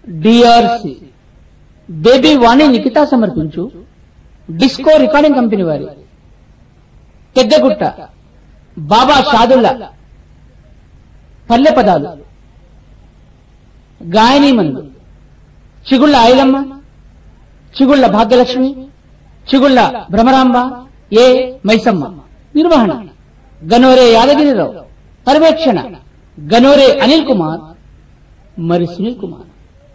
DRC baby వాణి నిఖిత సమర్పించు disco recording company వారి పెద్దగుట్ట బాబా షాదుల్లా పల్లె పదాలు గాయనీమణులు చిగుళ్ళ ఐలమ్మ చిగుళ్ళ భాగ్యలక్ష్మి చిగుళ్ళ భ్రమరాంబ ఏ మైసమ్మ నిర్వహణ గనోరే యాదగిరిరావు పర్యవేక్షణ గనోరే అనిల్ కుమార్ మరి సునీల్ కుమార్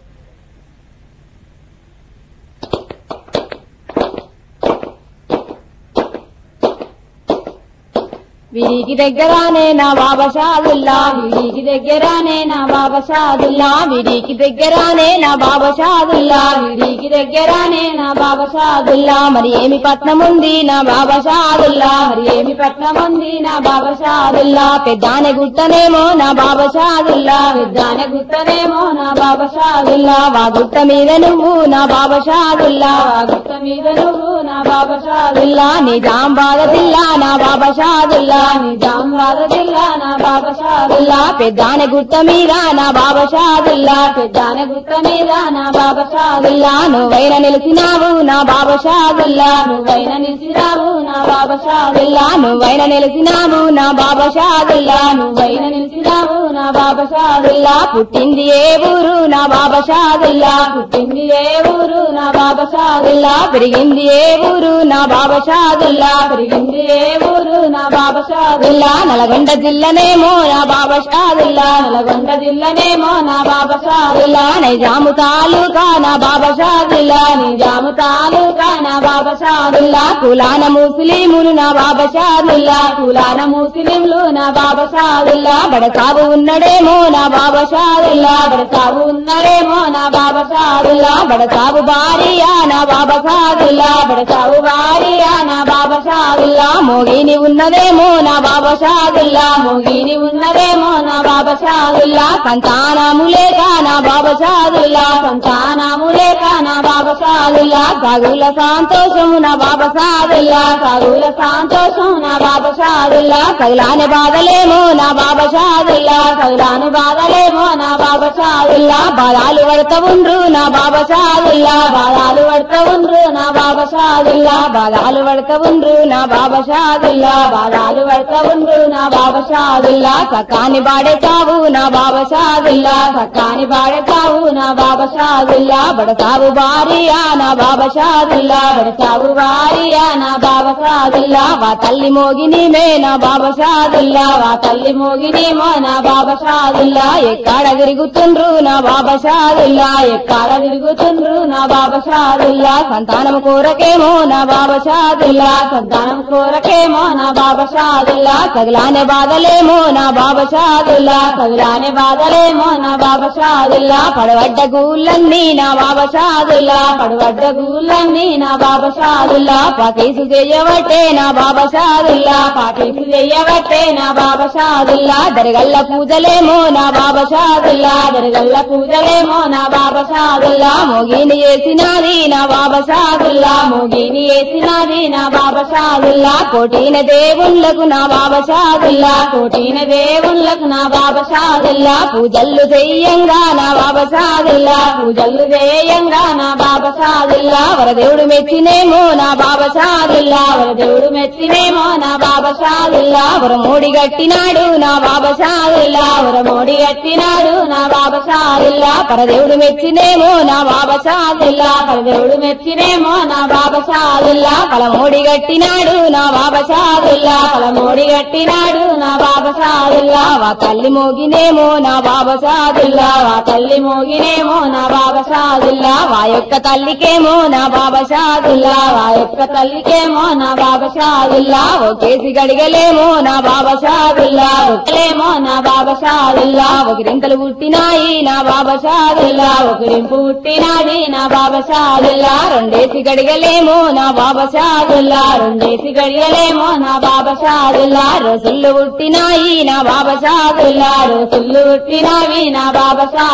వీరికి దగ్గరానే నా బాబా షాదుల్లా వీరికి దగ్గరానే నా బాబా షాదుల్లా వీరికి దగ్గరానే నా బాబా షాదుల్లా వీరికి దగ్గరానే నా బాబా షాదుల్లా మరి ఏమి పట్నం ఉంది నా బాబా షాదుల్లా మరి ఏమి పట్నం ఉంది నా బాబా షాదుల్లా పెద్దానే గుట్టనేమో నా బాబా షాదుల్లా పెద్దానే గుట్టనేమో నా బాబా షాదుల్లా వా గుట్ట మీద నువ్వు నా బాబా షాదుల్లా వా గుట్ట మీద నువ్వు నా బాబా షాదుల్లా నిజాం బాధ జిల్లా నా బాబా షాదుల్లా నిజాం బాధ జిల్లా నా బాబా షాదుల్లా పెద్దానే గుట్ట మీద నా బాబా షాదుల్లా పెద్దానే గుట్ట మీద నా బాబా షాదుల్లా నువ్వైనా నిలిచినావు నా బాబా షాదుల్లా నువ్వైనా నిలిచినావు నా బాబా షాదుల్లా నువ్వైనా నిలిచినావు నా బాబా షాదుల్లా నువ్వైనా నిలిచినావు నా బాబా షాదుల్లా పుట్టింది ఏ ఊరు నా బాబా షాదుల్లా పుట్టింది ఏ ఊరు నా బాబా షాదుల్లా పెరిగింది ఏ ఊరు నా బాబా షాదుల్లా పెరిగింది ఏ ఊరు నా బాబా షాదుల్లా నల్గొండ జిల్లనేమో నా బాబా షాదుల్లా నల్గొండ జిల్లనేమో నా బాబా షాదుల్లా నిజాము తాలూకా నా బాబా షాదుల్లా నిజాము తాలూకా నా బాబా షాదుల్లా కులాన ముస్లిములు నా బాబా షాదుల్లా కులాన ముస్లింలు నా బాబా షాదుల్లా బడసాబు ఉన్నడేమో నా బాబా షాదుల్లా బడసాబు ఉన్నడేమో నా బాబా షాదుల్లా బడసాబు భార్య నా బాబా షాదుల్లా బడసాబు భార్య నా బాబా షాదుల్లా మోగిని ఉన్నదేమో నా బాబా షాదుల్లా మోగిని ఉన్నదేమో నా బాబా షాదుల్లా సంతానము లేక నా బాబా షాదుల్లా సంతానము లేక నా బాబా షాదుల్లా సాగుల సంతోషము నా బాబా షాదుల్లా సాగుల సంతోషం నా బాబా షాదుల్లా సగులాని బాధలేమో నా బాబా షాదుల్లా సగులాని బాధలేమో నా బాబా షాదుల్లా బాధాలు పడత ఉండ్రు నా బాబా షాదుల్లా బాధాలు పడత ఉండ్రు నా బాబా షాదుల్లా బాధాలు పడత ఉండ్రు నా బాబా షాదుల్లా బాధాలు పడత ఉండ్రు నా బాబా షాదుల్లా సకాని బాడేతావు నా బాబా షాదుల్లా సకాని బాడేతావు నా బాబా షాదుల్లా బడతావు భార్య నా బాబా షాదుల్లా బడతావు భార్య నా బాబా షాదుల్లా వా తల్లి మోగిని మే నా బాబా షాదుల్లా వా తల్లి మోగిని మో నా బాబా షాదుల్లా ఎక్కడ తిరుగుతుండ్రు నా బాబా షాదుల్లా ఎక్కడ తిరుగుతుండ్రు నా బాబా షాదుల్లా సంతానం కోరకేమో నా బాబా షాదుల్లా సంతానం కోరకేమో నా బాబా షాదుల్లా సగలానే బాధలేమో నా బాబా షాదుల్లా సగలానే బాధలేమో నా బాబా షాదుల్లా పడవడ్డ గూళ్ళన్నీ నా బాబా షాదుల్లా పడవడ్డ గూళ్ళన్నీ నా బాబా షాదుల్లా పాకేసు చేయవట్టే నా బాబా షాదుల్లా పాకేసు చేయవట్టే నా బాబా షాదుల్లా దరగల్ల పూజలేమో నా బాబా షాదుల్లా దరగల్ల పూజలేమో నా బాబా షాదుల్లా మోగిని చేసినది నా బాబా షాదుల్లా మోగిని చేసినది నా బాబా షాదుల్లా కోటిన దేవుళ్ళకు నా బాబా షాదుల్లా కోటిన దేవుళ్ళకు నా బాబా షాదుల్లా పూజల్లు చెయ్యంగా నా బాబా షాదుల్లా పూజల్లు చేయంగా నా బాబా షాదుల్లా వరదేవుడు మెచ్చినేమో నా బాబా షాదుల్లా వరదేవుడు మెచ్చినేమో నా బాబా షాదుల్లా వరమోడి గట్టినాడు నా బాబా షాదుల్లా వరమోడి గట్టినాడు నా బాబా షాదుల్లా పరదేవుడు మెచ్చినేమో నా బాబా షాదుల్లా పరదేవుడు మెచ్చినేమో నా బాబా షాదుల్లా పలమోడి గట్టినాడు నా బాబా షాదుల్లా పలమోడి గట్టినాడు నా బాబా షాదుల్లా వా తల్లి మోగినేమో నా బాబా షాదుల్లా వా తల్లి మోగినేమో నా బాబా షాదుల్లా వా యొక్క తల్లికేమో నా బాబా షాదుల్లా వా యొక్క తల్లికేమో నా బాబా షాదుల్లా ఓ కేసి గడిగలేమో నా బాబా షాదుల్లా ఒక్కలేమో నా బాబా షాదుల్లా ఒకరింతలు పుట్టినాయి నా బాబా షాదుల్లా ఒకరింపు పుట్టినాది నా బాబా షాదుల్లా రెండేసి గడిగలేమో నా బాబా షాదుల్లా రెండేసి గడిగలేమో నా బాబా షాదుల్లా రోజులు పుట్టినాయి నా బాబా షాదుల్లా రోజులు పుట్టినావి నా బాబా షాదుల్లా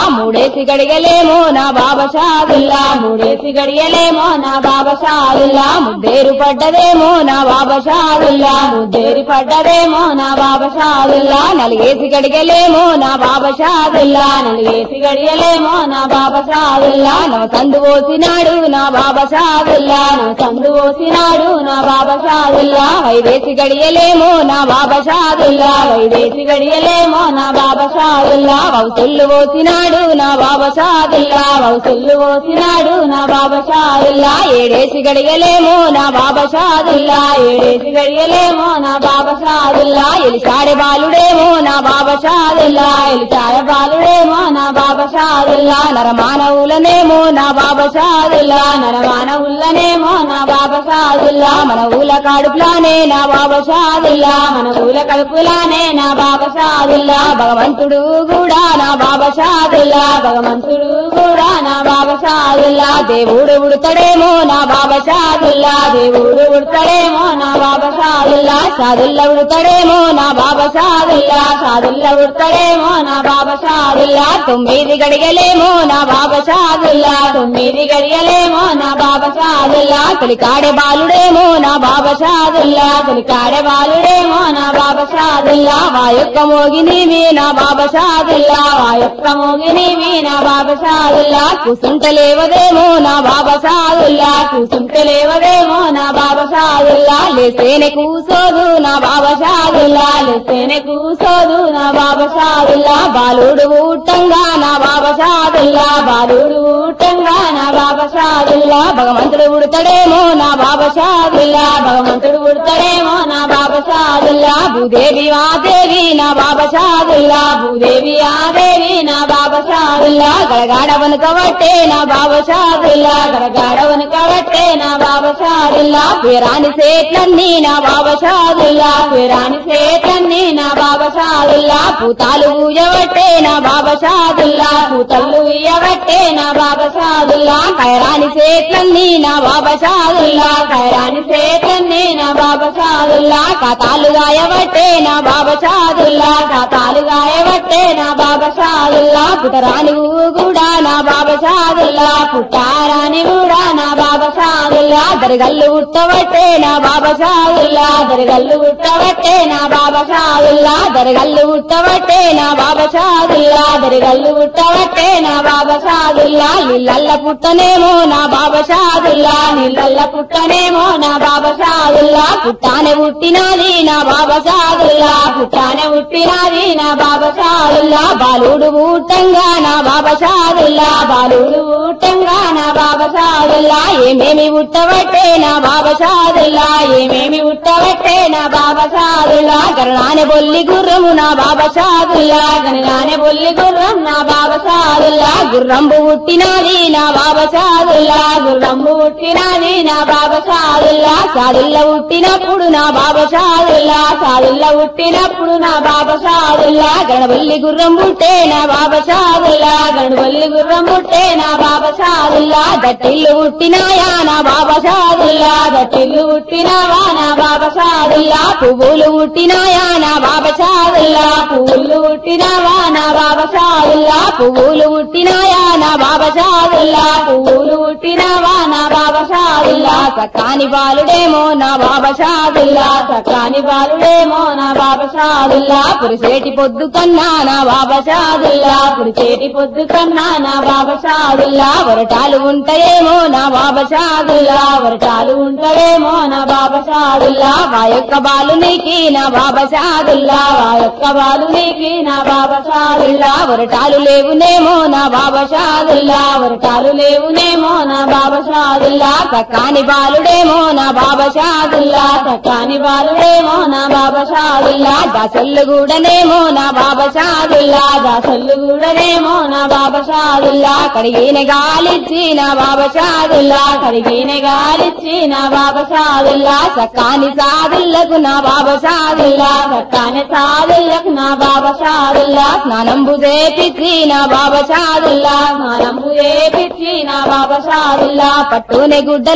మూడేసి గడిగలేమో నా బాబా షాదుల్లా మూడేసి గడియలేమో నా బాబా షాదుల్లా ముద్దేరు పడ్డదేమో నా బాబా షాదుల్లా ముద్దేరు పడ్డదేమో నా బాబా షాదుల్లా నలిగేసి గడిగలేమో నా బాబా షాదుల్లా నలిగేసి గడియలేమో నా బాబా షాదుల్లా నవ సందు పోసినాడు నా బాబా షాదుల్లా నవ సందు పోసినాడు నా బాబా షాదుల్లా వైదేసి గడియలేమో నా బాబా షాదుల్లా వైదేసి గడియలేమో నా బాబా షాదుల్లా వౌసుల్లు పోసినాడు నా బాబా షాదుల్లా వౌసుల్లు పోసినాడు నా బాబా షాదుల్లా ఏడేసి గడియలేమో నా బాబా షాదుల్లా ఏడేసి గడియలేమో నా బాబా షాదుల్లా ఎలిసాడే బాలుడేమో నా బాబా షాదుల్లా ఎలిసాడ బాలుడేమో నా బాబా షాదుల్లా నరమానవులనేమో నా బాబా షాదుల్లా నరమానవులనేమో నా బాబా షాదుల్లా మన ఊల కడుపులానే నా బాబా షాదుల్లా మన ఊల కడుపులానే నా బాబా షాదుల్లా భగవంతుడు కూడా నా బాబా షాదుల్లా భగవంతుడు కూడా నా బాబా షాదుల్లా దేవుడు ఉడతాడేమో నా బాబా షాదుల్లా దేవుడు ఉడతాడేమో నా బాబా షాదుల్లా షాదుల్లా ఉడతాడేమో నా బాబా షాదుల్లా షాదుల్లా ఉడతాడేమో నా బాబా షాదుల్లా తొమ్మిది గడిగలేమో నా బాబా షాదుల్లా తొమ్మిది గడియలేమో నా బాబా షాదుల్లా తొలికాడే బాలుడేమో నా బాబా షాదుల్లా తొలికాడే బాలుడేమో నా బాబా షాదుల్లా వా యొక్క మోగినివి నా బాబా షాదుల్లా వా యొక్క మోగినివి నా బాబా షాదుల్లా కూసుంటలేవదేమో నా బాబా షాదుల్లా కూసుంటలేవదేమో నా బాబా షాదుల్లా లేసేనే కూసోదు నా బాబా షాదుల్లా లేసేనే కూసోదు నా బాబా షాదుల్లా బాలుడు ఊటంగా నా బాబా షాదుల్లా బాలుడు ఊటంగా నా బాబా షాదుల్లా భగవంతుడు ఉడతాడేమో నా బాబా షాదుల్లా భగవంతుడు ఉడతాడేమో నా బాబా షాదుల్లా భూదేవి వాదేవి నా బాబా షాదుల్లా భూదేవి ఆదేవి నా బాబా షాదుల్లా గడగాడ వనకబట్టే నా బాబా షాదుల్లా గడగాడ వనకబట్టే నా బాబా షాదుల్లా పేరాని సేట్లన్నీ నా బాబా షాదుల్లా పేరాని సేట్లన్నీ నా బాబా షాదుల్లా పూతాలు ఊయబట్టే నా బాబా షాదుల్లా పూతల్లు ఇయ్యబట్టే నా బాబా షాదుల్లా కైరాని సేట్లన్నీ నా బాబా షాదుల్లా కైరాని సేట్లన్నీ నా బాబా షాదుల్లా కథాలు గాయబట్టే నా బాబా షాదుల్లా కథాలు గాయబట్టే నా బాబా షాదుల్లా పుటరాని కూడా నా బాబా షాదుల్లా పుట్టారాని కూడా నా బాబా షాదుల్లా దరగల్లు ఉట్టబట్టే నా బాబా షాదుల్లా దరగల్లు ఉట్టబట్టే నా బాబా షాదుల్లా దరగల్లు ఉట్టబట్టే నా బాబా షాదుల్లా దరగల్లు ఉట్టబట్టే నా బాబా షాదుల్లా నీళ్ళల్ల పుట్టనేమో నా బాబా షాదుల్లా నీళ్ళల్ల పుట్టనేమో నా బాబా షాదుల్లా పుట్టానే పుట్టినది నా బాబా షాదుల్లా పుట్టానే పుట్టినది నా బాబా షాదుల్లా బాలుడు ఊటంగా నా బాబా షాదుల్లా బాలుడు ఊటంగా నా బాబా షాదుల్లా ఏమేమి ఉట్టబట్టే నా బాబా షాదుల్లా ఏమేమి ఉట్టబట్టే నా బాబా షాదుల్లా గరణానే బొల్లి గుర్రము నా బాబా షాదుల్లా గణగానే బొల్లి గుర్రం నా బాబా షాదుల్లా గుర్రంబు పుట్టినది నా బాబా షాదుల్లా గుర్రంబు పుట్టినది నా బాబా షాదుల్లా షాదుల్ల పుట్టినప్పుడు నా బాబా షాదుల్లా షాదుల్ల పుట్టినప్పుడు నా బాబా షాదుల్లా గణబల్లి గుర్రం పుట్టే నా బాబా షాదుల్లా గణబల్లి గుర్రం పుట్టే నా బాబా షాదుల్లా దట్టిల్లు పుట్టినాయా నా బాబా షాదుల్లా దట్టిల్లు పుట్టినావా నా బాబా షాదుల్లా పువ్వులు పుట్టినాయా నా బాబా షాదుల్లా పువ్వులు పుట్టినావా నా బాబా షాదుల్లా పువ్వులు పుట్టినాయా నా బాబా షాదుల్లా పువ్వులు పుట్టినావా నా బాబా షాదుల్లా సకాని బాలుడేమో నా బాబా షాదుల్లా సకాని బాలుడేమో నా బాబా షాదుల్లా పురిసేటి పొద్దు కన్నా నా బాబా షాదుల్లా పురిసేటి పొద్దు కన్నా నా బాబా షాదుల్లా వరటాలు ఉంటాయేమో నా బాబా షాదుల్లా వరటాలు ఉంటాయేమో నా బాబా షాదుల్లా వా యొక్క బాలునికి నా బాబా షాదుల్లా వా యొక్క బాలునికి నా బాబా షాదుల్లా వరటాలు లేవునేమో నా బాబా షాదుల్లా వరటాలు లేవునేమో నా బాబా షాదుల్లా సకాని బాలుడేమో నా బాబా షాదుల్లా సకాని బాలుడేమో నా బాబా షాదుల్లా దాసల్లు గూడనేమో నా బాబా షాదుల్లా దాసల్లు గూడనేమో నా బాబా షాదుల్లా కడిగిన గాలిచ్చి నా బాబా షాదుల్లా కడిగిన గాలిచ్చి నా బాబా షాదుల్లా సకాని సాదుల్లకు నా బాబా షాదుల్లా సకాని సాదుల్లకు నా బాబా షాదుల్లా స్నానంబు చేపిచ్చి నా బాబా షాదుల్లా స్నానంబు చేపిచ్చి నా బాబా షాదుల్లా పట్టునే గుడ్డలు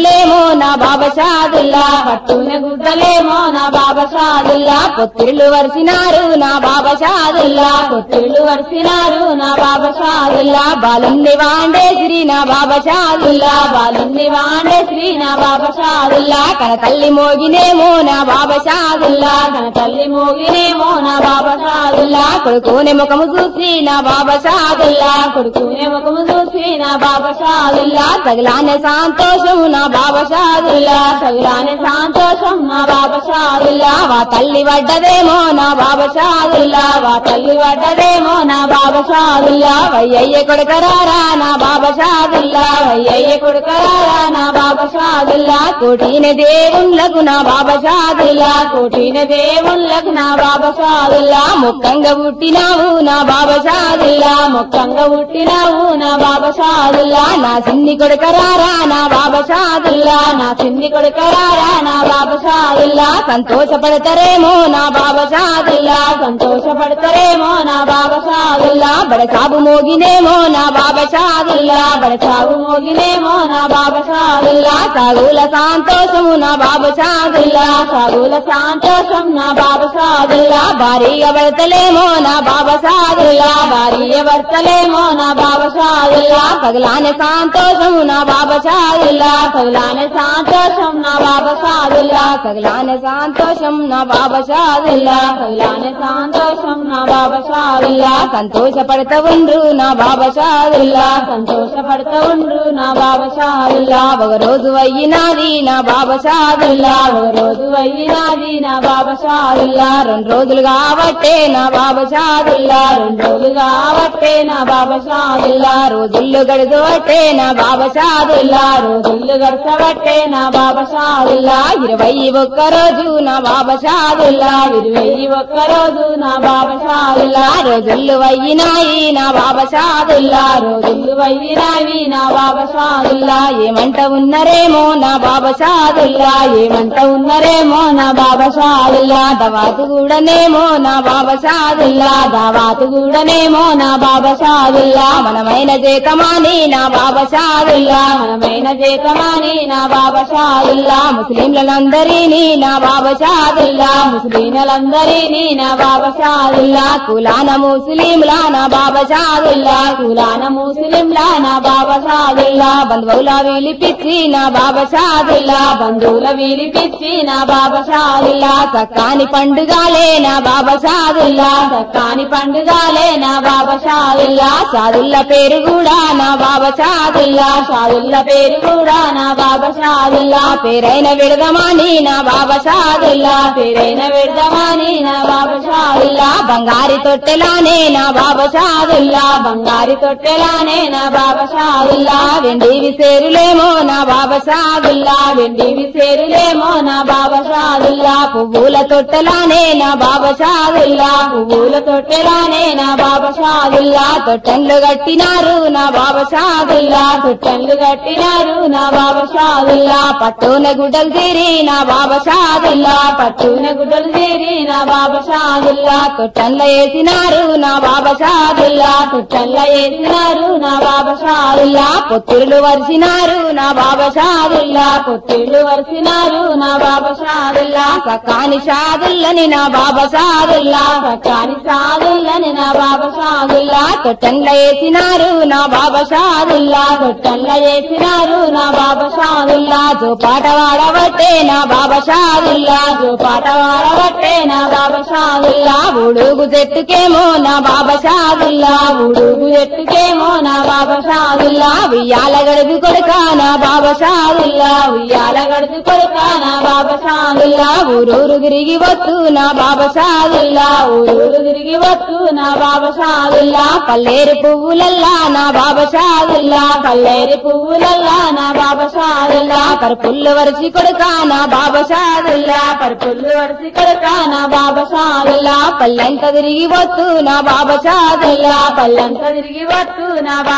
గుడ్డలేమో నా బాబా షాదుల్లా పట్టునే గుడ్డలేమో నా బాబా షాదుల్లా పొత్తిళ్ళు వరిసినారు నా బాబా షాదుల్లా పొత్తిళ్ళు వరిసినారు నా బాబా షాదుల్లా బాలుంది వాండే శ్రీ నా బాబా షాదుల్లా బాలుంది వాండే శ్రీ నా బాబా షాదుల్లా కన తల్లి మోగినేమో నా బాబా షాదుల్లా కన తల్లి మోగినేమో నా బాబా షాదుల్లా కొడుకునే ముఖము చూసి నా బాబా షాదుల్లా కొడుకునే ముఖము చూసి నా బాబా షాదుల్లా తగిలానే సంతోషం నా బాబా షాదుల్లా తగిలానే సంతోషం నా బాబా షాదుల్లా వా తల్లి పడ్డదేమో నా బాబా షాదుల్లా వా తల్లి పడ్డదేమో నా బాబా షాదుల్లా వయ్యయ్య కొడుకరారా నా బాబా షాదుల్లా వయ్యయ్య కొడుకరారా నా బాబా షాదుల్లా కోటిన దేవుళ్ళకు నా బాబా షాదుల్లా కోటిన దేవుళ్ళకు నా బాబా షాదుల్లా ముక్కంగా పుట్టినావు నా బాబా షాదుల్లా ముక్కంగా పుట్టినావు నా బాబా షాదుల్లా నా సిన్ని కొడుకరారా నా బాబా షాదుల్లా నా సిన్ని కొడుకరారా నా బాబా షాదుల్లా సంతోషపడతారేమో నా బాబా షాదుల్లా సంతోషపడతారేమో నా బాబా షాదుల్లా బడసాబు మోగినేమో నా బాబా షాదుల్లా బడసాబు మోగినేమో నా బాబా షాదుల్లా సాగుల సంతోషము నా బాబా షాదుల్లా సాగుల సంతోషం నా బాబా షాదుల్లా భారీగా పడతలేమో నా బాబా షాదుల్లా భారీగా పడతలేమో నా బాబా షాదుల్లా పగలానే సంతోషము నా బాబా షాదుల్లా పగలానే సంతోషం నా బాబా షాదుల్లా పగలానే సంతోషం నా బాబా షాదుల్లా పగలానే సంతోషం నా బాబా షాదుల్లా సంతోషపడతా ఉండ్రు నా బాబా షాదుల్లా సంతోషపడతా ఉండ్రు నా బాబా షాదుల్లా ఒక రోజు అయ్యినాది నా బాబా షాదుల్లా ఒక రోజు అయ్యినాది నా బాబా షాదుల్లా రెండు రోజులు కాబట్టే నా బాబా షాదుల్లా రెండు రోజులు కాబట్టే నా బాబా షాదుల్లా రోజుల్లో గడిదోటే నా బాబా షాదుల్లా రోజుల్లో గడచబట్టే నా బాబా షాదుల్లా ఇరవై ఒక్క రోజు నా బాబా షాదుల్లా ఇరవై ఒక్క రోజు నా బాబా షాదుల్లా రోజులు వయ్యినాయి నా బాబా షాదుల్లా రోజులు వయ్యినాయి నా బాబా షాదుల్లా ఏమంట ఉన్నరేమో నా బాబా షాదుల్లా ఏమంట ఉన్నరేమో నా బాబా షాదుల్లా దవాతు కూడానేమో నా బాబా షాదుల్లా దావాతు కూడానేమో నా బాబా షాదుల్లా మనమైన జేకమాని నా బాబా షాదుల్లా మనమైన జేకమాని నా బాబా షాదుల్లా ముస్లింలందరినీ నా బాబా షాదుల్లా ముస్లింలందరినీ నా బాబా షాదుల్లా కులాన ముస్లింలా నా బాబా షాదుల్లా కులాన ముస్లింలా నా బాబా షాదుల్లా బంధువుల విలిపిచ్చి నా బాబా షాదుల్లా బంధువుల విలిపిచ్చి నా బాబా షాదుల్లా సక్కాని పండుగాలే నా బాబా షాదుల్లా సక్కాని పండుగాలే నా బాబా షాదుల్లా షాదుల్ల పేరు కూడా నా బాబా షాదుల్లా షాదుల్ల పేరు కూడా నా బాబా షాదుల్లా పేరైన విడదమాని నా బాబా షాదుల్లా పేరైన విడదమాని నా బాబా షాదుల్లా బంగారి తొట్టెలానే నా బాబా షాదుల్లా బంగారి తొట్టెలానే నా బాబా షాదుల్లా వెండి విసేరులేమో నా బాబా షాదుల్లా వెండి విసేరులేమో నా బాబా షాదుల్లా పువ్వుల తొట్టెలానే నా బాబా షాదుల్లా పువ్వుల తొట్టెలానే నా బాబా షాదుల్లా తొట్టెన్లు కట్టినారు నా బాబా షాదుల్లా తొట్టెన్లు కట్టినారు నా బాబా షాదుల్లా పట్టున గుడ్డలు తీరి నా బాబా షాదుల్లా పట్టున గుడ్డలు తీరి నా బాబా షాదుల్లా తొట్టెన్ల వేసినారు నా బాబా షాదుల్లా తొట్టెన్ల వేసినారు నా బాబా షాదుల్లా పొత్తులు వరిసినారు నా బాబా షాదుల్లా పొత్తులు వరిసినారు నా బాబా షాదుల్లా సకాని షాదుల్లని నా బాబా షాదుల్లా సకాని షాదుల్లని నా బాబా షాదుల్లా తొట్టెన్ల వేసినారు నా బాబా షాదుల్లా తొట్టెన్ల వేసినారు నా బాబా షాదుల్లా జో పాట వాడబట్టే నా బాబా షాదుల్లా జో పాట వాడబట్టే నా బాబా షాదుల్లా ఉడుగు చెట్టుకేమో నా బాబా షాదుల్లా ఉడుగు చెట్టుకేమో నా బాబా షాదుల్లా ఉయ్యాల గడుపు కొడుక నా బాబా షాదుల్లా ఉయ్యాల గడుపు కొడుక నా బాబా షాదుల్లా ఊరూరు తిరిగి వత్తు నా బాబా షాదుల్లా ఊరూరు తిరిగి వత్తు నా బాబా షాదుల్లా పల్లేరు పువ్వులల్లా నా బాబా షాదుల్లా పల్లేరు పువ్వులల్లా నా బాబా షాదుల్లా పరుపుల్లు వరిసి కొడుక నా బాబా షాదుల్లా పరుపుల్లు వరిసి కొడుక నా బాబా షాదుల్లా పల్లెంత తిరిగి వత్తు నా బాబా షాదుల్లా పల్లెంత తిరిగి వత్తు నా బాబా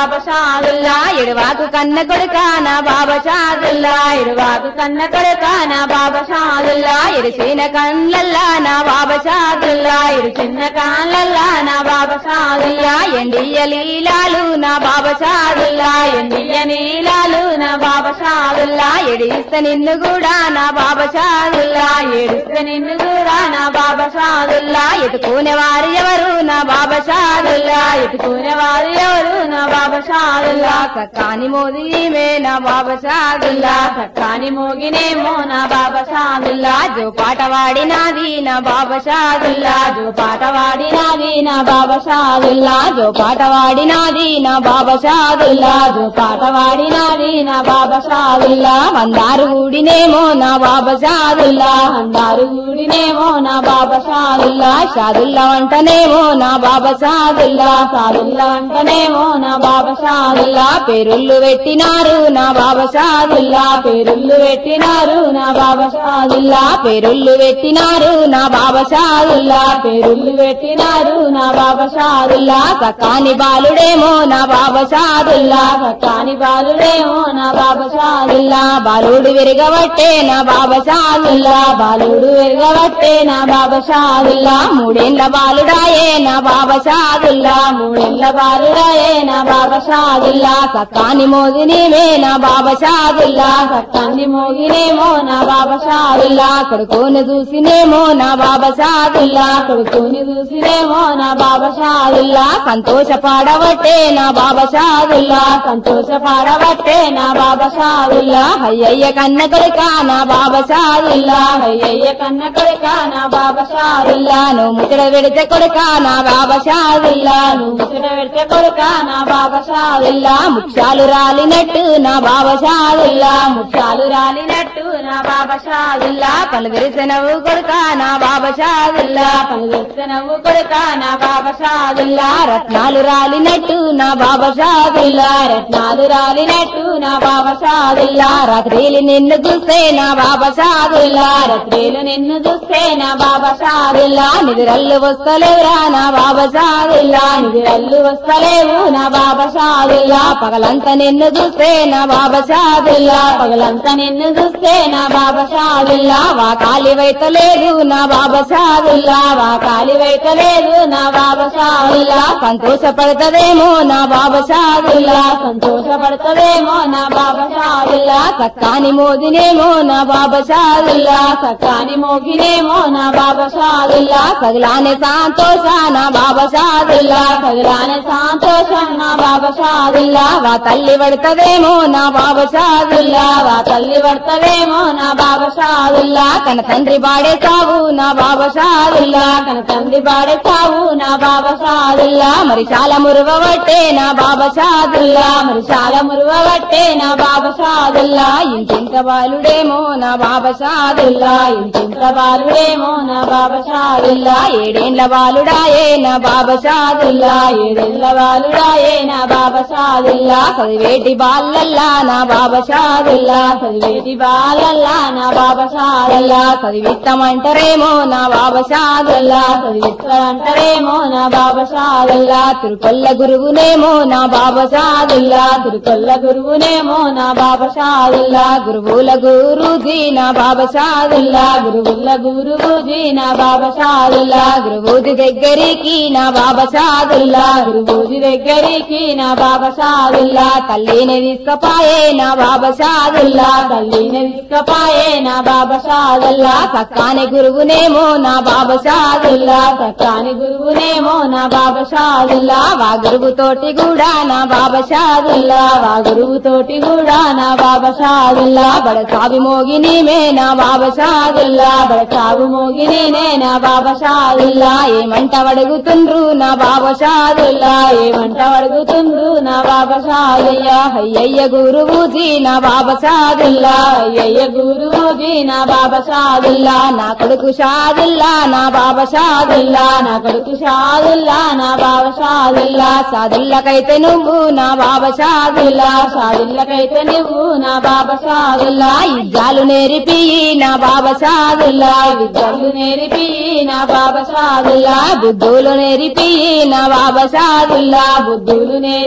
బాబా షాదుల్లా ఎడవాకు కన్న కొడుక నా బాబా షాదుల్లా ఎడవాకు కన్న కొడుక నా బాబా షాదుల్లా ఎడిసిన కళ్ళల్లా నా బాబా షాదుల్లా ఎడు చిన్న కాళ్ళల్లా నా బాబా షాదుల్లా ఎండియ లీలాలు నా బాబా షాదుల్లా ఎండియ నీలాలు నా బాబా షాదుల్లా ఎడిస్త నిన్ను కూడా నా బాబా షాదుల్లా ఎడిస్త నిన్ను కూడా నా బాబా షాదుల్లా ఎత్తుకునే వారు ఎవరు నా బాబా షాదుల్లా ఎత్తుకునే వారు ఎవరు నా బాబా షాదుల్లా సక్కాని మోదీమే నా బాబా షాదుల్లా సక్కాని మోగినేమో నా బాబా షాదుల్లా జో పాట వాడినాది నా బాబా షాదుల్లా జో పాట వాడినాది నా బాబా షాదుల్లా జో పాట వాడినాది నా బాబా షాదుల్లా జో పాట వాడినాది నా బాబా షాదుల్లా మందారు ఊడినేమో నా బాబా షాదుల్లా మందారు ఊడినేమో నా బాబా షాదుల్లా షాదుల్లా వంటనేమో నా బాబా షాదుల్లా షాదుల్లా వంటనేమో నా బాబా షాదుల్లా పేరుళ్ళు పెట్టినారు నా బాబా షాదుల్లా పేరుళ్ళు పెట్టినారు నా బాబా షాదుల్లా పేరుళ్ళు పెట్టినారు నా బాబా షాదుల్లా పేరుళ్ళు పెట్టినారు నా బాబా షాదుల్లా సకాని బాలుడేమో నా బాబా షాదుల్లా సకాని బాలుడేమో నా బాబా షాదుల్లా బాలుడు విరగబట్టే నా బాబా షాదుల్లా బాలుడు విరగబట్టే నా బాబా షాదుల్లా మూడేళ్ల బాలుడాయే నా బాబా షాదుల్లా మూడేళ్ల బాలుడాయే నా బాబా షాదుల్లా సక్కాని మోగినేమే నా బాబా షాదుల్లా సక్కాన్ని మోగినేమో నా బాబా షాదుల్లా కొడుకోని చూసినేమో నా బాబా షాదుల్లా కొడుకోని చూసినేమో నా బాబా షాదుల్లా సంతోషపడబట్టే నా బాబా షాదుల్లా సంతోషపడబట్టే నా బాబా షాదుల్లా అయ్యయ్య కన్న కొడుక నా బాబా షాదుల్లా అయ్యయ్య కన్న కొడుక నా బాబా షాదుల్లా నువ్వు ముచ్చట పెడితే కొడుక నా బాబా షాదుల్లా నువ్వు ముచ్చట పెడితే కొడుక నా బాబా షాదుల్లా ముత్యాలు రాలినట్టు నా బాబా షాదుల్లా ముత్యాలు రాలినట్టు నా బాబా షాదుల్లా పలు విరిసెనవు కొడుక నా బాబా షాదుల్లా పలు విరిసెనవు కొడుక నా బాబా షాదుల్లా రత్నాలు రాలినట్టు నా బాబా షాదుల్లా రత్నాలు రాలినట్టు నా బాబా షాదుల్లా రాత్రిలు నిన్ను చూస్తే నా బాబా షాదుల్లా రాత్రిలు నిన్ను చూస్తే నా బాబా షాదుల్లా నిద్రల్లు వస్తలేవురా నా బాబా షాదుల్లా నిద్రల్లు వస్తలేవు నా బాబా షాదుల్లా పగలంతా నిన్ను చూస్తే నా బాబా షాదుల్లా పగలంతా నిన్ను చూస్తే నా బాబా షాదుల్లా వా కాలి వైతలేదు నా బాబా షాదుల్లా వా కాలి వైతలేదు నా బాబా షాదుల్లా సంతోషపడతదేమో నా బాబా షాదుల్లా సంతోషపడతదేమో నా బాబా షాదుల్లా సక్కాని మోదినేమో నా బాబా షాదుల్లా సక్కాని మోగినేమో నా బాబా షాదుల్లా సగలానే సంతోష నా బాబా షాదుల్లా సగలానే సంతోషం నా బాబా షాదుల్లా వా తల్లి పడతదేమో నా బాబా షాదుల్లా వా తల్లి పడతదేమో నా బాబా షాదుల్లా కన తండ్రి బాడే సావు నా బాబా షాదుల్లా కన తండ్రి బాడే సావు నా బాబా షాదుల్లా మరి చాలా మురువబట్టే నా బాబా షాదుల్లా మరి చాలా మురువబట్టే నా బాబా షాదుల్లా ఇంటింత బాలుడేమో నా బాబా షాదుల్లా ఇంటింత బాలుడేమో నా బాబా షాదుల్లా ఏడేండ్ల బాలుడాయే నా బాబా షాదుల్లా ఏడేండ్ల బాలుడాయే నా బాబా షాదుల్లా చదివేటి బాలల్లా నా బాబా షాదుల్లా చదివేటి బాలల్లా నా బాబా షాదుల్లా చదివిస్తామంటారేమో నా బాబా షాదుల్లా చదివిస్తామంటారేమో నా బాబా షాదుల్లా తిరుకొల్ల గురువునేమో నా బాబా షాదుల్లా తిరుకొల్ల గురువునేమో నా బాబా షాదుల్లా గురువుల గురుజీ నా బాబా షాదుల్లా గురువుల గురువుజీ నా బాబా షాదుల్లా గురువుది దగ్గరికి నా బాబా షాదుల్లా గురువుది దగ్గరికి నా బాబా షాదుల్లా తల్లిని తీసుకపాయే నా బాబా షాదుల్లా తల్లిని తీసుకపాయే నా బాబా షాదుల్లా సక్కాని గురువునేమో నా బాబా షాదుల్లా సక్కాని గురువునేమో నా బాబా షాదుల్లా వా గురువు తోటి కూడా నా బాబా షాదుల్లా వా గురువు తోటి కూడా నా బాబా షాదుల్లా బడ సాబి మోగినిమే నా బాబా షాదుల్లా బడ సాబు మోగినే నా బాబా షాదుల్లా ఏమంట అడుగుతుండ్రు నా బాబా షాదుల్లా ఏమంట అడుగుతుండ్రు నా బాబా షాదుల్లా అయ్యయ్య గురువుజీ నా బాబా షాదుల్లా అయ్యయ్య గురువుజీ నా బాబా షాదుల్లా నా కొడుకు షాదుల్లా నా బాబా షాదుల్లా నా కొడుకు షాదుల్లా నా బాబా షాదుల్లా షాదుల్లకైతే నువ్వు నా బాబా షాదుల్లా షాదుల్లకైతే నువ్వు నా బాబా షాదుల్లా ఇజ్జాలు నేర్పి నా బాబా షాదుల్లా విద్యలు నేర్పి నా బాబా షాదుల్లా బుద్ధులు నేర్పి నా బాబా షాదుల్లా బుద్ధులు నేర్పి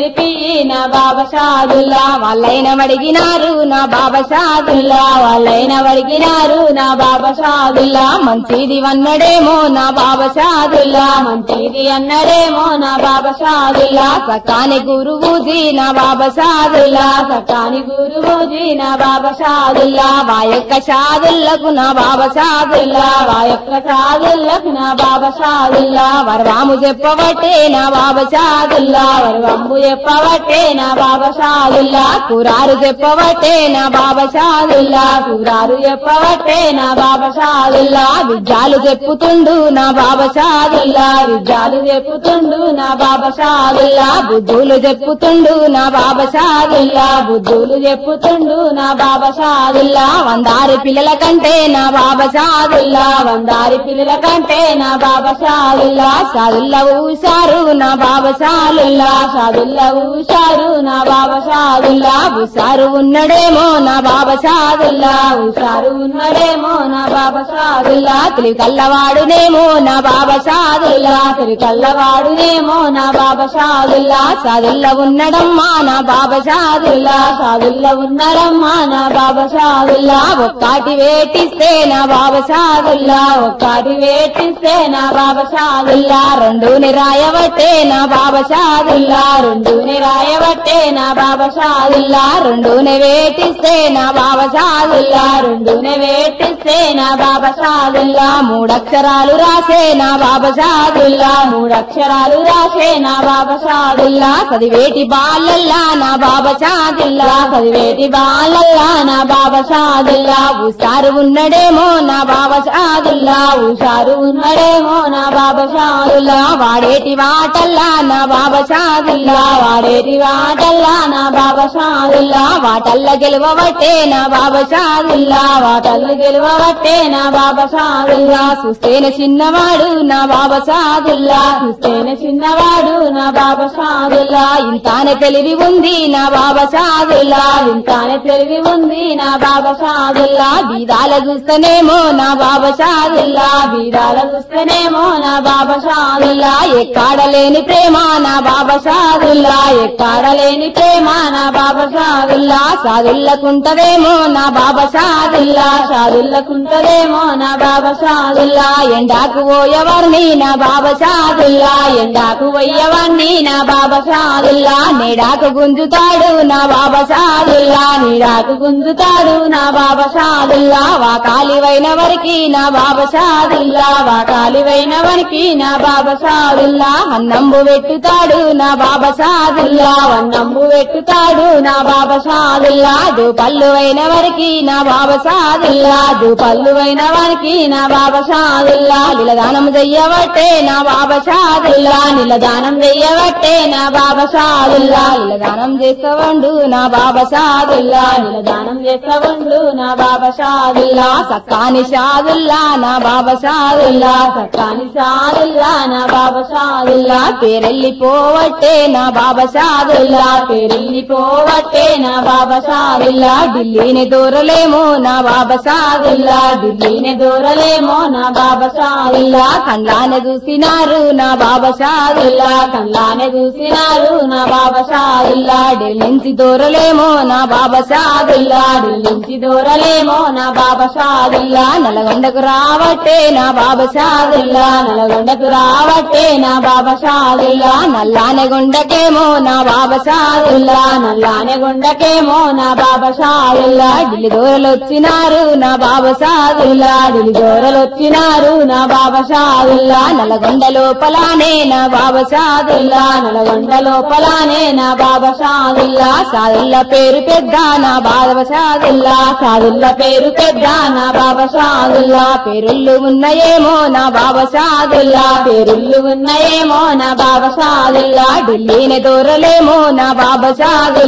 నేర్పి నా బాబా షాదుల్లా వాళ్ళైన అడిగినారు నా బాబా షాదుల్లా వాళ్ళైన అడిగినారు నా బాబా షాదుల్లా మంచిది అన్నడేమో నా బాబా షాదుల్లా మంచిది అన్నడేమో నా బాబా షాదుల్లా సకాని గురువుజీ నా బాబా షాదుల్లా సకాని గురువుజీ నా బాబా షాదుల్లా వాయొక్క షాదుల్లకు నా బాబా షాదుల్లా వాయొక్క షాదుల్లకు నా బాబా షాదుల్లా వరవాము చెప్పవట్టే నా బాబా షాదుల్లా వరవంబు చెప్పవట్టే నా బాబా షాదుల్లా కురారు చెప్పవట్టే నా బాబా షాదుల్లా కురారు చెప్పవట్టే నా బాబా షాదుల్లా విద్యాలు చెప్పుతుండు నా బాబా షాదుల్లా విద్యాలు చెప్పుతుండు నా బాబా షాదుల్లా బుద్ధులు చెప్పుతుండు నా బాబా షాదుల్లా బుద్ధులు చెప్పుతుండు నా బాబా షాదుల్లా వందారి పిల్లల కంటే నా బాబా షాదుల్లా వందారి పిల్లల కంటే నా బాబా షాదుల్లా షాదుల్లా ఊశారు నా బాబా షాదుల్లా షాదుల్లా ఊశారు నా బాబా షాదుల్లా ఉషారు ఉన్నడేమో నా బాబా షాదుల్లా ఉషారు ఉన్నడేమో నా బాబా షాదుల్లా తిరిగి కల్లవాడునేమో నా బాబా షాదుల్లా తిరిగి కల్లవాడునేమో నా బాబా షాదుల్లా షాదుల్లా ఉన్నడమ్మా నా బాబా షాదుల్లా షాదుల్లా ఉన్నడమ్మా నా బాబా షాదుల్లా ఒక్కటి వేటిస్తే నా బాబా షాదుల్లా ఒక్కటి వేటిస్తే నా బాబా షాదుల్లా రెండు నిరాయవట్టే నా బాబా షాదుల్లా రెండు నిరాయవట్టే నా బాబా షాదుల్లా రెండునే వేటిస్తే నా బాబా షాదుల్లా రెండునే వేటిస్తే నా బాబా షాదుల్లా మూడక్షరాలు రాసే నా బాబా షాదుల్లా మూడక్షరాలు రాసే నా బాబా షాదుల్లా చదివేటి బాలల్లా నా బాబా షాదుల్లా చదివేటి బాలల్లా నా బాబా షాదుల్లా ఉషారు ఉన్నడేమో నా బాబా షాదుల్లా ఉషారు ఉన్నడేమో నా బాబా షాదుల్లా వాడేటి వాటల్లా నా బాబా షాదుల్లా వాడేటి వాటల్లా నా బాబా షాదుల్లా వాటల్ల గెలవబట్టే నా బాబా షాదుల్లా వాటల్ల గెలవబట్టే నా బాబా షాదుల్లా చూస్తేనే చిన్నవాడు నా బాబా షాదుల్లా చూస్తేనే చిన్నవాడు నా బాబా షాదుల్లా ఇంతానే తెలివి ఉంది నా బాబా షాదుల్లా ఇంతానే తెలివి ఉంది నా బాబా షాదుల్లా బీదాల చూస్తేనేమో నా బాబా షాదుల్లా బీదాల చూస్తేనేమో నా బాబా షాదుల్లా ఎక్కాడలేని ప్రేమ నా బాబా షాదుల్లా ఎక్కాడలేని ప్రేమ నా బాబా షాదుల్లా సాదుల్లకుంటదేమో నా బాబా షాదుల్లా సాదుల్లకుంటదేమో నా బాబా షాదుల్లా ఎండాకు పోయేవారిని నా బాబా షాదుల్లా ఎండాకు పోయేవారిని నా బాబా షాదుల్లా నీడాకు గుంజుతాడు నా బాబా షాదుల్లా నీడాకు గుంజుతాడు నా బాబా షాదుల్లా వాకాలివైన వరికి నా బాబా షాదుల్లా వాకాలివైన వరికి నా బాబా షాదుల్లా అన్నంబు పెట్టుతాడు నా బాబా షాదుల్లా అన్నంబు పెట్టుతాడు నా బాబా షాదుల్లా పళ్ళు అయిన వరికి నా బాబా షాదుల్లా పళ్ళు అయిన వారికి నా బాబా షాదుల్లా నిలదానం చెయ్యబట్టే నా బాబా షాదుల్లా నిలదానం చెయ్యబట్టే నా బాబా షాదుల్లా నిలదానం చేస్తవండు నా బాబా షాదుల్లా నిలదానం చేస్తవండు నా బాబా షాదుల్లా సక్కాని షాదుల్లా నా బాబా షాదుల్లా సక్కాని షాదుల్లా నా బాబా షాదుల్లా పేరెళ్ళిపోవట్టే నా బాబా షాదుల్లా పేరెళ్ళిపోవట్టే నా బాబా షాదుల్లా ఢిల్లీని దూరలేమో నా బాబా షాదుల్లా ఢిల్లీని దూరలేమో నా బాబా షాదుల్లా కండ్లానే చూసినారు నా బాబా షాదుల్లా కండ్లానే చూసినారు నా బాబా షాదుల్లా ఢిల్లీ నుంచి దూరలేమో నా బాబా షాదుల్లా ఢిల్లీ నుంచి దూరలేమో నా బాబా షాదుల్లా నల్గొండకు రావట్టే నా బాబా షాదుల్లా నల్గొండకు రావట్టే నా బాబా షాదుల్లా నల్లానే గుండకేమో నా బాబా షాదుల్లా నల్లానే గుండకేమో నా బాబా షాదుల్లా ఢిల్లీ దూరలు వచ్చినారు నా బాబా షాదుల్లా ఢిల్లీ దూరలు వచ్చినారు నా బాబా షాదుల్లా నల్గొండ లోపలానే నా బాబా షాదుల్లా నల్గొండ లోపలానే నా బాబా షాదుల్లా షాదుల్లా పేరు పెద్ద నా బాబా షాదుల్లా షాదుల్లా పేరు పెద్ద నా బాబా షాదుల్లా పేరుళ్ళు ఉన్నాయేమో నా బాబా షాదుల్లా పేరుళ్ళు ఉన్నాయేమో నా బాబా షాదుల్లా ఢిల్లీని దూరలేమో నా బాబా షాదుల్లా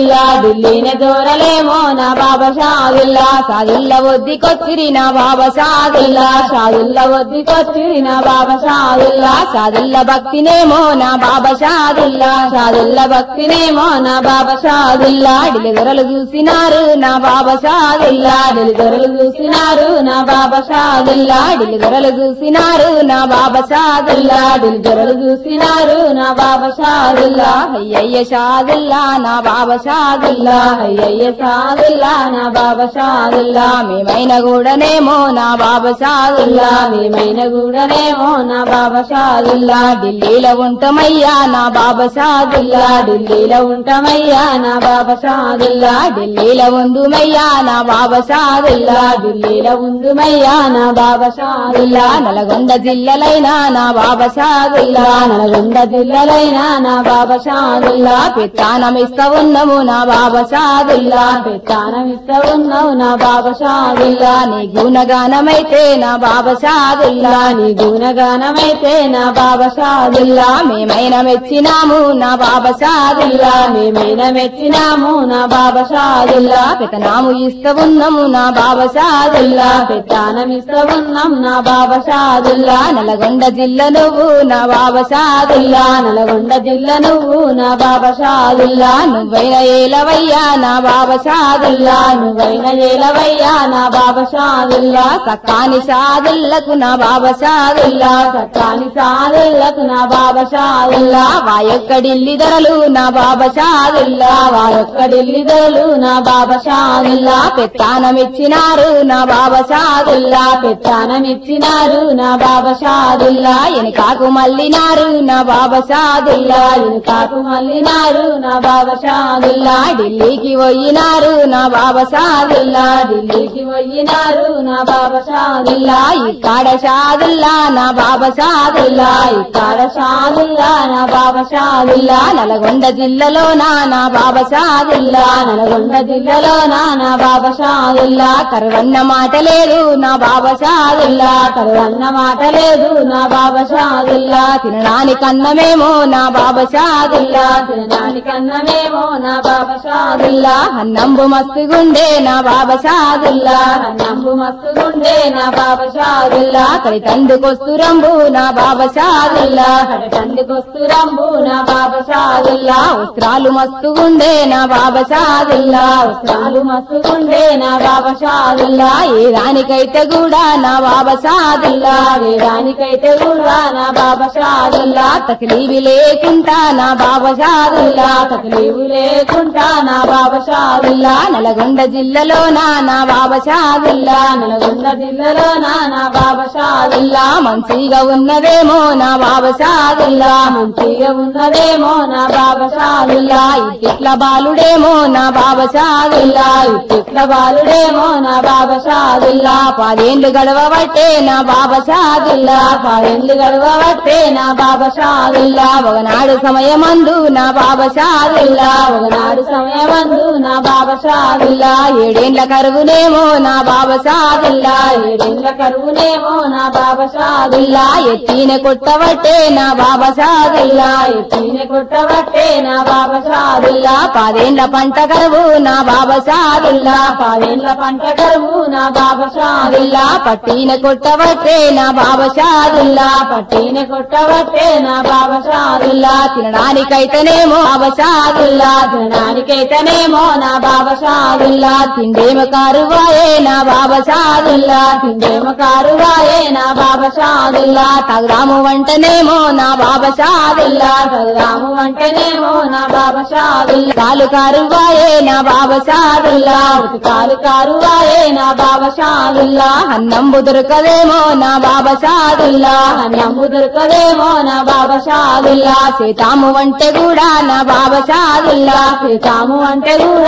షాదుల్లా ఢిల్లీని దూరలేమో నా బాబా షాదుల్లా సాదుల్ల వద్దికొచ్చిరి నా బాబా షాదుల్లా షాదుల్ల వద్దికొచ్చిరి నా బాబా షాదుల్లా షాదుల్ల భక్తినేమో నా బాబా షాదుల్లా షాదుల్ల భక్తినేమో నా బాబా షాదుల్లా ఢిలిదొరలు చూసినారు నా బాబా షాదుల్లా ఢిలిదొరలు చూసినారు నా బాబా షాదుల్లా ఢిలిదొరలు చూసినారు నా బాబా షాదుల్లా ఢిలిదొరలు చూసినారు నా బాబా షాదుల్లా అయ్యయ్య షాదుల్లా నా బాబా షాదుల్లా అయ్యయ్య షాదుల్లా నా బాబా షాదుల్లా మేమైన కూడానేమో నా బాబా షాదుల్లా మేమైన కూడానేమో నా బాబా షాదుల్లా ఢిల్లీలో ఉంటామయ్యా నా బాబా షాదుల్లా ఢిల్లీలో ఉంటామయ్యా నా బాబా షాదుల్లా ఢిల్లీలో ఉందుమయ్యా నా బాబా షాదుల్లా ఢిల్లీలో ఉందుమయ్యా నా బాబా షాదుల్లా నల్గొండ జిల్లలైనా నా బాబా షాదుల్లా నల్గొండ జిల్లలైనా నా బాబా షాదుల్లా పెత్తానమిస్తా ఉన్నాము నా బాబా షాదుల్లా పెత్తానమిస్తా ఉన్నావు నా బాబా షాదుల్లా నీ గుణగానమైతే నా బాబా షాదుల్లా నీ గుణగానమైతే నా బాబా షాదుల్లా మేమైనా మెచ్చినాము నా బాబా షాదుల్లా మేమైనా మెచ్చినాము నా బాబా షాదుల్లా పెతనాము ఇస్తా ఉన్నాము నా బాబా షాదుల్లా పెత్తానం ఇస్తా ఉన్నాం నా బాబా షాదుల్లా నల్గొండ జిల్లా నువ్వు నా బాబా షాదుల్లా నల్గొండ జిల్లా నువ్వు నా బాబా షాదుల్లా నువ్వైన ఏలవయ్యా నా బాబా షాదుల్లా నువ్వైన ఏలవయ్యా నా బాబా షాదుల్లా సక్కాని షాదుల్లకు నా బాబా షాదుల్లా సక్కాని షాదుల్లకు నా బాబా షాదుల్లా వాయొక్కడిల్లి ధరలు నా బాబా షాదుల్లా వాయొక్కడిల్లి ధరలు నా బాబా షాదుల్లా పెత్తానమిచ్చినారు నా బాబా షాదుల్లా పెత్తానమిచ్చినారు నా బాబా షాదుల్లా ఎనకాకు మల్లినారు నా బాబా షాదుల్లా ఎనకాకు మల్లినారు నా బాబా షాదుల్లా ఢిల్లీకి పోయినారు నా బాబా షాదుల్లా ఢిల్లీకి పోయినారు నా బాబా షాదుల్లా ఇక్కడ షాదుల్లా నా బాబా షాదుల్లా ఇక్కడ షాదుల్లా నా బాబా షాదుల్లా నల్గొండ జిల్లాలో నా నా బాబా షాదుల్లా నల్గొండ జిల్లాలో నా నా బాబా షాదుల్లా కరువన్న మాట లేదు నా బాబా షాదుల్లా కరువన్న మాట లేదు నా బాబా షాదుల్లా తినడానికి అన్నమేమో నా బాబా షాదుల్లా తినడానికి అన్నమేమో నా బాబా షాదుల్లా అన్నంబు మస్తుగుండే నా బాబా షాదుల్లా అన్నంబు మస్తుగుండే నా బాబా షాదుల్లా కడి తందుకొస్తురంబు నా బాబా షాదుల్లా కడి తందుకొస్తురంబు నా బాబా షాదుల్లా వస్త్రాలు మస్తుగుండే నా బాబా షాదుల్లా వస్త్రాలు మస్తుగుండే నా బాబా షాదుల్లా ఏ దానికైతే కూడా నా బాబా షాదుల్లా ఏ దానికైతే కూడా నా బాబా షాదుల్లా తక్లీవి లేకుంటా నా బాబా షాదుల్లా తక్లీవి లేకుంటా నా బాబా షాదుల్లా నల్గొండ జిల్లాలో నా నా బాబా షాదుల్లా నల్గొండ జిల్లాలో నా నా బాబా షాదుల్లా మంచిగా ఉన్నదేమో నా బాబా షాదుల్లా మంచిగా ఉన్నదేమో నా బాబా షాదుల్లా ఇట్ల బాలుడేమో నా బాబా షాదుల్లా ఇట్ల బాలుడేమో నా బాబా షాదుల్లా పదేండ్లు గడవబట్టే నా బాబా షాదుల్లా పదేండ్లు గడవబట్టే నా బాబా షాదుల్లా ఒకనాడు సమయమందు నా బాబా షాదుల్లా ఒకనాడు సమయమందు నా బాబా షాదుల్లా ఏడేండ్ల కరువునేమో నా బాబా షాదుల్లా ఏడేండ్ల కరువునేమో నా బాబా షాదుల్లా ఎత్తిన కొట్టబట్టే నా బాబా షాదుల్లా ఎత్తిన కొట్టబట్టే నా బాబా షాదుల్లా పదేండ్ల పంట కరువు నా బాబా షాదుల్లా పదేండ్ల పంట కరువు నా బాబా షాదుల్లా పట్టిన కొట్టబట్టే నా బాబా షాదుల్లా పట్టిన కొట్టబట్టే నా బాబా షాదుల్లా తినడానికైతేనేమో బాబా షాదుల్లా తినడానికైతేనేమో నా బాబా షాదుల్లా తిండేమో కారువాయే నా బాబా షాదుల్లా తిండేమో కారువాయే నా బాబా షాదుల్లా తగుదాము వంటనేమో నా బాబా షాదుల్లా తగుదాము వంటనేమో నా బాబా షాదుల్లా కాలు కారువాయే నా బాబా షాదుల్లా కాలు కారువాయే నా బాబా షాదుల్లా అన్నంబు దొరకదేమో నా బాబా షాదుల్లా అన్నంబు దొరకదేమో నా బాబా షాదుల్లా సీతాము వంటే కూడా నా బాబా షాదుల్లా సీతాము అంటే కూడా నా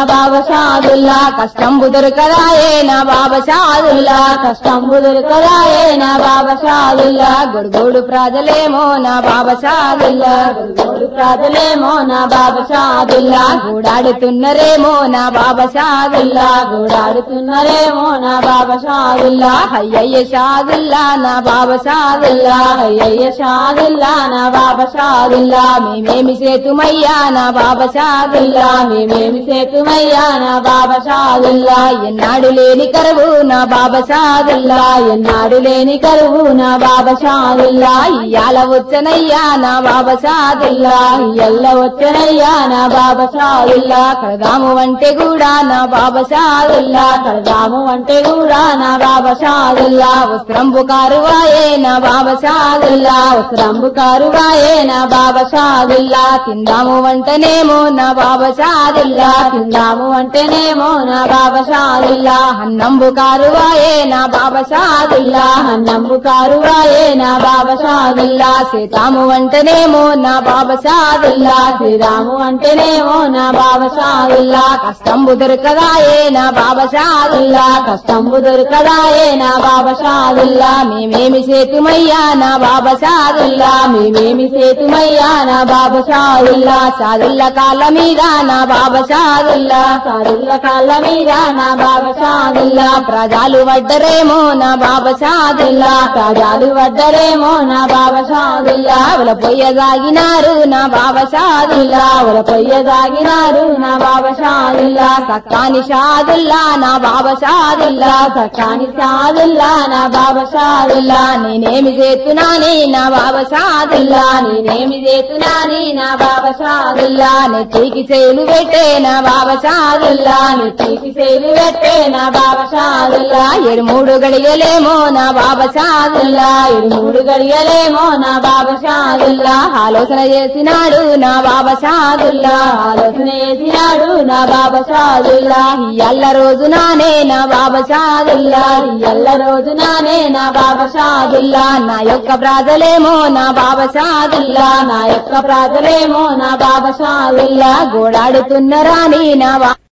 బాబా షాదుల్లా కష్టంబు దొరకదాయే నా బాబా షాదుల్లా కష్టంబు దొరకదాయే నా బాబా షాదుల్లా గొడుగోడు ప్రాజలేమో నా బాబా షాదుల్లా గొడుగోడు ప్రాజలేమో నా బాబా షాదుల్లా గూడాడుతున్నరేమో నా బాబా షాదుల్లా గూడాడుతున్నరేమో నా బాబా షాదుల్లా అయ్యయ్య షాదుల్లా నా బాబా షాదుల్లా అయ్యయ్య షాదుల్లా నా బాబా షాదుల్లా మేమేమి సేతుమయ్యా నా బాబా షాదుల్లా మేమేమి సేతుమయ్యా నా బాబా షాదుల్లా ఎన్నాడు లేని కరువు నా బాబా షాదుల్లా ఎన్నాడు లేని కరువు నా బాబా షాదుల్లా ఇయ్యాల వచ్చనయ్యా నా బాబా షాదుల్లా ఇయ్యల్ల వచ్చనయ్యా నా బాబా షాదుల్లా కడదాము అంటే కూడా నా బాబా షాదుల్లా కడదాము అంటే కూడా నా బాబా షాదుల్లా వస్త్రంబు కారువాయే నా బాబా షాదుల్లా వస్త్రంబు కారువాయే నా బాబా షాదుల్లా తిందాము వంటనేమో నా బాబా షాదుల్లా తిందాము వంటనేమో నా బాబా షాదుల్లా అన్నంబు కారువాయే నా బాబా షాదుల్లా అన్నంబు కారువాయే నా బాబా షాదుల్లా సీతాము వంటనేమో నా బాబా షాదుల్లా శ్రీరాము అంటేనేమో నా బాబా షాదుల్లా కష్టంబు దొరకదాయే నా బాబా షాదుల్లా కష్టంబు దొరకదాయే నా బాబా షాదుల్లా మేమేమి సేతుమయ్యా నా బాబా షాదుల్లా మేమేమి సేతుమయ్యా నా బాబా షాదుల్లా షాదుల్ల కాళ్ళ మీద నా బాబా షాదుల్లా షాదుల్ల కాళ్ళ మీద నా బాబా షాదుల్లా ప్రజలు వడ్డరేమో నా బాబా షాదుల్లా ప్రజలు వడ్డరేమో నా బాబా షాదుల్లా ఉల పొయ్య సాగినారు నా బాబా షాదుల్లా ఉల పొయ్య సాగినారు నా బాబా షాదుల్లా సక్కాని షాదుల్లా నా బాబా షాదుల్లా సక్కాని షాదుల్లా నా బాబా షాదుల్లా నేనేమి చేస్తున్నాని నా బాబా షాదుల్లా నేనేమి చేస్తున్నాని నా బాబా షాదుల్లా నెత్తికి చేలు పెట్టే నా బాబా షాదుల్లా నెత్తికి చేలు పెట్టే నా బాబా షాదుల్లా ఏడు మూడు గడియలేమో నా బాబా షాదుల్లా ఏడు మూడు గడియలేమో నా బాబా షాదుల్లా ఆలోచన చేసినాడు నా బాబా షాదుల్లా ఆలోచన చేసినాడు నా బాబా షాదుల్లా ఎల్ల రోజు నానే నా బాబా షాదుల్లా ఎల్ల రోజు నానే నా బాబా షాదుల్లా నా యొక్క ప్రాజలేమో నా బాబా షాదుల్లా నా యొక్క ప్రాజలేమో నా బాబా షాదుల్లా గోడాడుతున్న రాని నా బా-